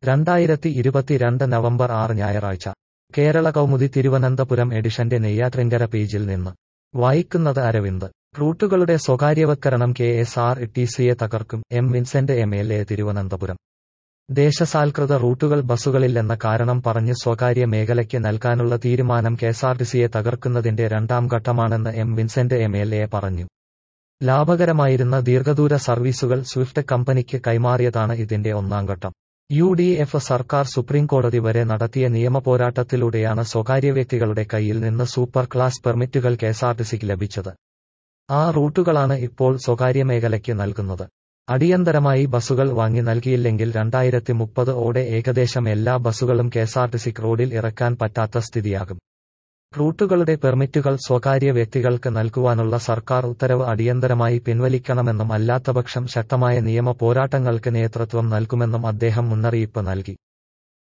രണ്ടായിരത്തി ഇരുപത്തിരണ്ട് നവംബർ ആറ് ഞായറാഴ്ച കേരള കൗമുദി തിരുവനന്തപുരം എഡിഷന്റെ നെയ്യാറ്റിൻകര പേജിൽ നിന്ന് വായിക്കുന്നത് അരവിന്ദ് റൂട്ടുകളുടെ സ്വകാര്യവത്കരണം കെ എസ് ആർ ടി സിയെ തകർക്കും M Vincent M L A Thiruvananthapuram ദേശസാൽകൃത റൂട്ടുകൾ ബസ്സുകളില്ലെന്ന കാരണം പറഞ്ഞ് സ്വകാര്യ മേഖലയ്ക്ക് നൽകാനുള്ള തീരുമാനം കെഎസ്ആർടിസിയെ തകർക്കുന്നതിന്റെ രണ്ടാം ഘട്ടമാണെന്ന് M Vincent M L A പറഞ്ഞു ലാഭകരമായിരുന്ന ദീർഘദൂര സർവീസുകൾ സ്വിഫ്റ്റ് കമ്പനിക്ക് കൈമാറിയതാണ് ഇതിന്റെ ഒന്നാം ഘട്ടം യു ഡി എഫ് സർക്കാർ സുപ്രീംകോടതി വരെ നടത്തിയ നിയമപോരാട്ടത്തിലൂടെയാണ് സ്വകാര്യ വ്യക്തികളുടെ കയ്യിൽ നിന്ന് സൂപ്പർ ക്ലാസ് പെർമിറ്റുകൾ കെഎസ്ആർടിസിക്ക് ലഭിച്ചത് ആ റൂട്ടുകളാണ് ഇപ്പോൾ സ്വകാര്യ മേഖലയ്ക്ക് നൽകുന്നത് അടിയന്തരമായി ബസ്സുകൾ വാങ്ങി നൽകിയില്ലെങ്കിൽ രണ്ടായിരത്തി മുപ്പത് ഓടെ ഏകദേശം എല്ലാ ബസ്സുകളും കെഎസ്ആർടിസിക്ക് റോഡിൽ ഇറക്കാൻ പറ്റാത്ത സ്ഥിതിയാകും റൂട്ടുകളുടെ പെർമിറ്റുകൾ സ്വകാര്യ വ്യക്തികൾക്ക് നൽകുവാനുള്ള സർക്കാർ ഉത്തരവ് അടിയന്തരമായി പിൻവലിക്കണമെന്നും അല്ലാത്തപക്ഷം ശക്തമായ നിയമ പോരാട്ടങ്ങൾക്ക് നേതൃത്വം നൽകുമെന്നും അദ്ദേഹം മുന്നറിയിപ്പ് നൽകി